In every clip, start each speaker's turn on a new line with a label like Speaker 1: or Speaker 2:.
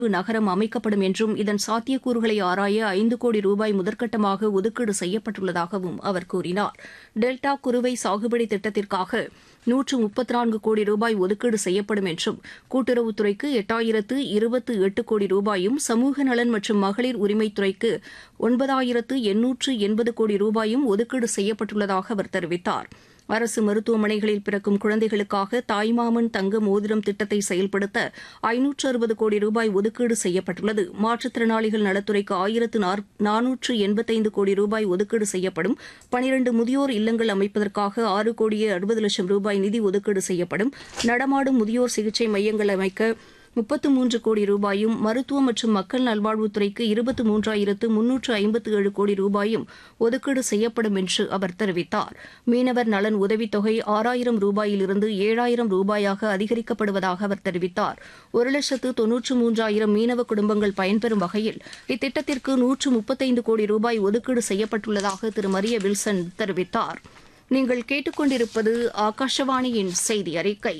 Speaker 1: நகரம் அமைக்கப்படும் என்றும் இதன் சாத்தியக்கூறுகளை ஆராய ஐந்து கோடி ரூபாய் முதற்கட்டமாக ஒதுக்கீடு செய்யப்பட்டுள்ளதாகவும் அவர் கூறினார் டெல்டா குறுவை சாகுபடி திட்டத்திற்காக நூற்று முப்பத்தி நான்கு கோடி ரூபாய் ஒதுக்கீடு செய்யப்படும் என்றும் கூட்டுறவுத்துறைக்கு எட்டாயிரத்து இருபத்து எட்டு கோடி ரூபாயும் சமூக நலன் மற்றும் மகளிர் உரிமைத்துறைக்கு ஒன்பதாயிரத்து எண்ணூற்று எண்பது கோடி ரூபாயும் ஒதுக்கீடு செய்யப்பட்டுள்ளதாக அவர் தெரிவித்தார் அரசு மருத்துவமனைகளில் பிறக்கும் குழந்தைகளுக்காக தாய்மாமன் தங்க மோதிரம் திட்டத்தை செயல்படுத்த ஐநூற்று அறுபது கோடி ரூபாய் ஒதுக்கீடு செய்யப்பட்டுள்ளது மாற்றுத்திறனாளிகள் நலத்துறைக்கு ஆயிரத்து நானூற்று எண்பத்தைந்து கோடி ரூபாய் ஒதுக்கீடு செய்யப்படும் பனிரண்டு முதியோர் இல்லங்கள் அமைப்பதற்காக ஆறு கோடியே அறுபது லட்சம் ரூபாய் நிதி ஒதுக்கீடு செய்யப்படும் நடமாடும் முதியோர் சிகிச்சை மையங்கள் அமைக்க முப்பத்து மூன்று கோடி ரூபாயும் மருத்துவ மற்றும் மக்கள் நல்வாழ்வுத்துறைக்கு இருபத்து மூன்றாயிரத்து முன்னூற்று ஐம்பத்து ஏழு கோடி ரூபாயும் ஒதுக்கீடு செய்யப்படும் என்று அவர் தெரிவித்தார் மீனவர் நலன் உதவித்தொகை ஆறாயிரம் ரூபாயிலிருந்து ஏழாயிரம் ரூபாயாக அதிகரிக்கப்படுவதாக அவர் தெரிவித்தார் ஒரு லட்சத்து தொன்னூற்று மூன்றாயிரம் மீனவ குடும்பங்கள் பயன்பெறும் வகையில் இத்திட்டத்திற்கு நூற்று முப்பத்தைந்து கோடி ரூபாய் ஒதுக்கீடு செய்யப்பட்டுள்ளதாக திரு மரிய வில்சன் தெரிவித்தார் நீங்கள் கேட்டுக்கொண்டிருப்பது ஆகாஷவாணியின் செய்தி அறிக்கை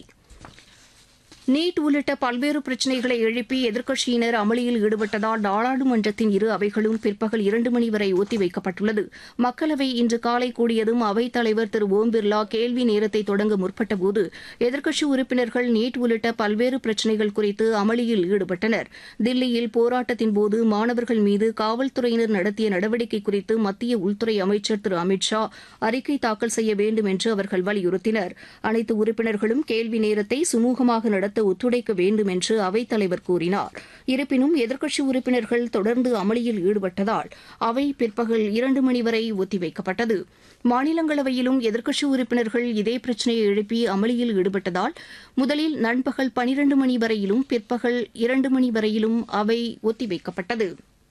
Speaker 1: நீட் உள்ளிட்ட பல்வேறு பிரச்சினைகளை எழுப்பி எதிர்க்கட்சியினர் அமளியில் ஈடுபட்டதால் நாடாளுமன்றத்தின் இரு அவைகளும் பிற்பகல் இரண்டு மணி வரை ஒத்திவைக்கப்பட்டுள்ளது மக்களவை இன்று காலை கூடியதும் அவைத் தலைவர் திரு ஓம் பிர்லா கேள்வி நேரத்தை தொடங்க முற்பட்டபோது எதிர்க்கட்சி உறுப்பினர்கள் நீட் உள்ளிட்ட பல்வேறு பிரச்சினைகள் குறித்து அமளியில் ஈடுபட்டனர் தில்லியில் போராட்டத்தின் போது மாணவர்கள் மீது காவல்துறையினர் நடத்திய நடவடிக்கை குறித்து மத்திய உள்துறை அமைச்சர் திரு அமித் ஷா அறிக்கை தாக்கல் செய்ய வேண்டும் என்று அவர்கள் வலியுறுத்தினர் அனைத்து உறுப்பினர்களும் கேள்வி நேரத்தை சுமூகமாக நடத்த ஒத்துழைக்க வேண்டும் என்று அவைத்தலைவர் கூறினார் இருப்பினும் எதிர்க்கட்சி உறுப்பினர்கள் தொடர்ந்து அமளியில் ஈடுபட்டதால் அவை பிற்பகல் இரண்டு மணி வரை ஒத்திவைக்கப்பட்டது மாநிலங்களவையிலும் எதிர்க்கட்சி உறுப்பினர்கள் இதே பிரச்சினையை எழுப்பி அமளியில் ஈடுபட்டதால் முதலில் நண்பகல் பனிரண்டு மணி வரையிலும் பிற்பகல் இரண்டு மணி வரையிலும் அவை ஒத்திவைக்கப்பட்டது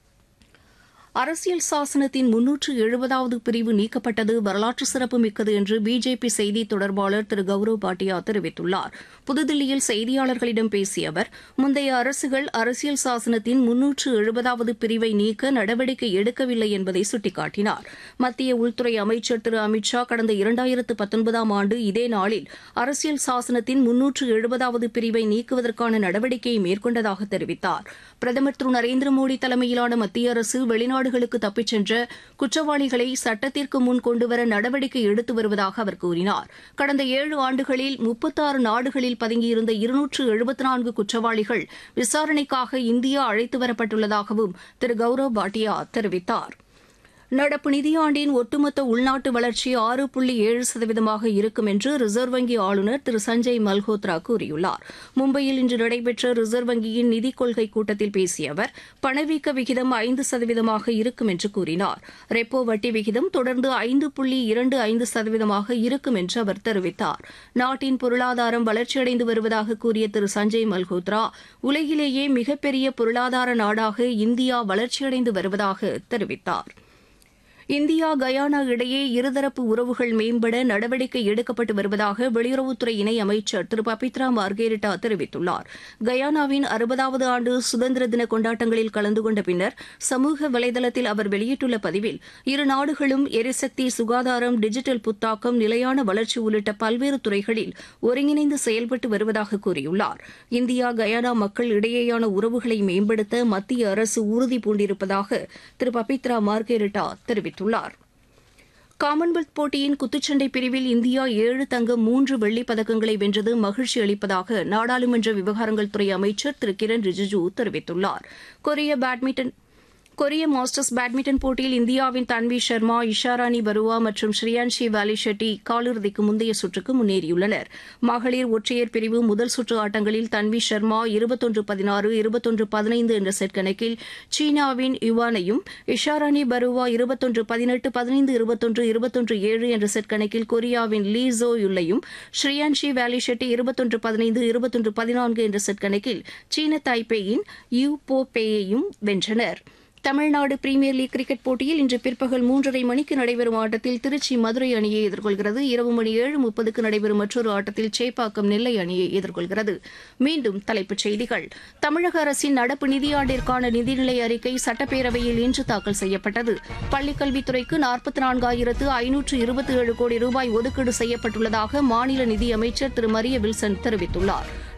Speaker 1: அரசியல் சாசனத்தின் முன்னூற்று எழுபதாவது பிரிவு நீக்கப்பட்டது வரலாற்று சிறப்புமிக்கது என்று பிஜேபி செய்தி தொடர்பாளர் திரு கௌரவ் பாட்டியா தெரிவித்துள்ளார் புதுதில்லியில் செய்தியாளர்களிடம் பேசிய அவர் முந்தைய அரசுகள் அரசியல் சாசனத்தின் முன்னூற்று எழுபதாவது பிரிவை நீக்க நடவடிக்கை எடுக்கவில்லை என்பதை சுட்டிக்காட்டினார் மத்திய உள்துறை அமைச்சர் திரு அமித் ஷா கடந்த இரண்டாயிரத்து பத்தொன்பதாம் ஆண்டு இதே நாளில் அரசியல் சாசனத்தின் முன்னூற்று எழுபதாவது பிரிவை நீக்குவதற்கான நடவடிக்கையை மேற்கொண்டதாக தெரிவித்தார் பிரதமர் திரு நரேந்திர மோடி தலைமையிலான மத்திய அரசு வெளிநாடு நாடுகளுக்கு தப்பிச் சென்ற குற்றவாளிகளை சட்டத்திற்கு முன் கொண்டுவர நடவடிக்கை எடுத்து வருவதாக அவர் கூறினார் கடந்த ஏழு ஆண்டுகளில் முப்பத்தாறு நாடுகளில் பதுங்கியிருந்த இருநூற்று எழுபத்தி நான்கு குற்றவாளிகள் விசாரணைக்காக இந்தியா அழைத்து வரப்பட்டுள்ளதாகவும் திரு கௌரவ் பாட்டியா தெரிவித்தார் நடப்பு நிதியாண்டின் ஒட்டுமொத்த உள்நாட்டு வளர்ச்சி ஆறு புள்ளி ஏழு சதவீதமாக இருக்கும் என்று ரிசர்வ் வங்கி ஆளுநர் திரு சஞ்சய் மல்ஹோத்ரா கூறியுள்ளார் மும்பையில் இன்று நடைபெற்ற ரிசர்வ் வங்கியின் நிதிக் கொள்கை கூட்டத்தில் பேசிய அவர் பணவீக்க விகிதம் ஐந்து சதவீதமாக இருக்கும் என்று கூறினார் ரெப்போ வட்டி விகிதம் தொடர்ந்து ஐந்து புள்ளி இரண்டு ஐந்து சதவீதமாக இருக்கும் என்று அவர் தெரிவித்தார் நாட்டின் பொருளாதாரம் வளர்ச்சியடைந்து வருவதாக கூறிய திரு சஞ்சய் மல்ஹோத்ரா உலகிலேயே மிகப்பெரிய பொருளாதார நாடாக இந்தியா வளர்ச்சியடைந்து வருவதாக தெரிவித்தார் இந்தியா கயானா இடையே இருதரப்பு உறவுகள் மேம்பட நடவடிக்கை எடுக்கப்பட்டு வருவதாக வெளியுறவுத்துறை இணை அமைச்சர் திரு பபித்ரா மார்கேரிட்டா தெரிவித்துள்ளார் கயானாவின் அறுபதாவது ஆண்டு சுதந்திர தின கொண்டாட்டங்களில் கலந்து கொண்ட பின்னர் சமூக வலைதளத்தில் அவர் வெளியிட்டுள்ள பதிவில் இரு நாடுகளும் எரிசக்தி சுகாதாரம் டிஜிட்டல் புத்தாக்கம் நிலையான வளர்ச்சி உள்ளிட்ட பல்வேறு துறைகளில் ஒருங்கிணைந்து செயல்பட்டு வருவதாக கூறியுள்ளார் இந்தியா கயானா மக்கள் இடையேயான உறவுகளை மேம்படுத்த மத்திய அரசு உறுதி பூண்டிருப்பதாக திரு பபித்ரா மார்கேரிட்டா தெரிவித்தார் தெரிவித்துள்ளார் காமன்வெல்த் போட்டியின் குத்துச்சண்டை பிரிவில் இந்தியா ஏழு தங்கம் மூன்று வெள்ளிப் பதக்கங்களை வென்றது மகிழ்ச்சி அளிப்பதாக நாடாளுமன்ற விவகாரங்கள் துறை அமைச்சர் திரு கிரண் ரிஜிஜூ தெரிவித்துள்ளார் கொரிய பேட்மிண்டன் கொரிய மாஸ்டர்ஸ் பேட்மிண்டன் போட்டியில் இந்தியாவின் தன்வி சர்மா இஷாராணி பருவா மற்றும் ஸ்ரீயான்ஷி வாலி ஷெட்டி காலிறுதிக்கு முந்தைய சுற்றுக்கு முன்னேறியுள்ளனர் மகளிர் ஒற்றையர் பிரிவு முதல் சுற்று ஆட்டங்களில் தன்வி சர்மா இருபத்தொன்று பதினாறு இருபத்தொன்று பதினைந்து என்ற செட் கணக்கில் சீனாவின் யுவானையும் இஷாராணி பருவா இருபத்தொன்று பதினெட்டு பதினைந்து இருபத்தொன்று இருபத்தொன்று ஏழு என்ற செட் கணக்கில் கொரியாவின் லீ ஜோ யுல்லையும் ஸ்ரீயான்ஷி வாலி ஷெட்டி இருபத்தொன்று பதினைந்து இருபத்தொன்று பதினான்கு என்ற செட் கணக்கில் சீன தாய்பேயின் யூ போ பேயையும் வென்றனர் தமிழ்நாடு பிரீமியர் லீக் கிரிக்கெட் போட்டியில் இன்று பிற்பகல் மூன்றரை மணிக்கு நடைபெறும் ஆட்டத்தில் திருச்சி மதுரை அணியை எதிர்கொள்கிறது இரவு மணி ஏழு முப்பதுக்கு நடைபெறும் மற்றொரு ஆட்டத்தில் சேப்பாக்கம் நெல்லை அணியை எதிர்கொள்கிறது மீண்டும் தலைப்புச் செய்திகள் தமிழக அரசின் நடப்பு நிதியாண்டிற்கான நிதிநிலை அறிக்கை சட்டப்பேரவையில் இன்று தாக்கல் செய்யப்பட்டது பள்ளிக்கல்வித்துறைக்கு நாற்பத்தி நான்காயிரத்து ஐநூற்று இருபத்தி ஏழு கோடி ரூபாய் ஒதுக்கீடு செய்யப்பட்டுள்ளதாக மாநில நிதியமைச்சர் திரு மரிய வில்சன் தெரிவித்துள்ளார்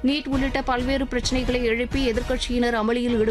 Speaker 1: நீட் உள்ளிட்ட பல்வேறு பிரச்சினைகளை எழுப்பி எதிர்க்கட்சியினர் அமளியில் ஈடுபட்டு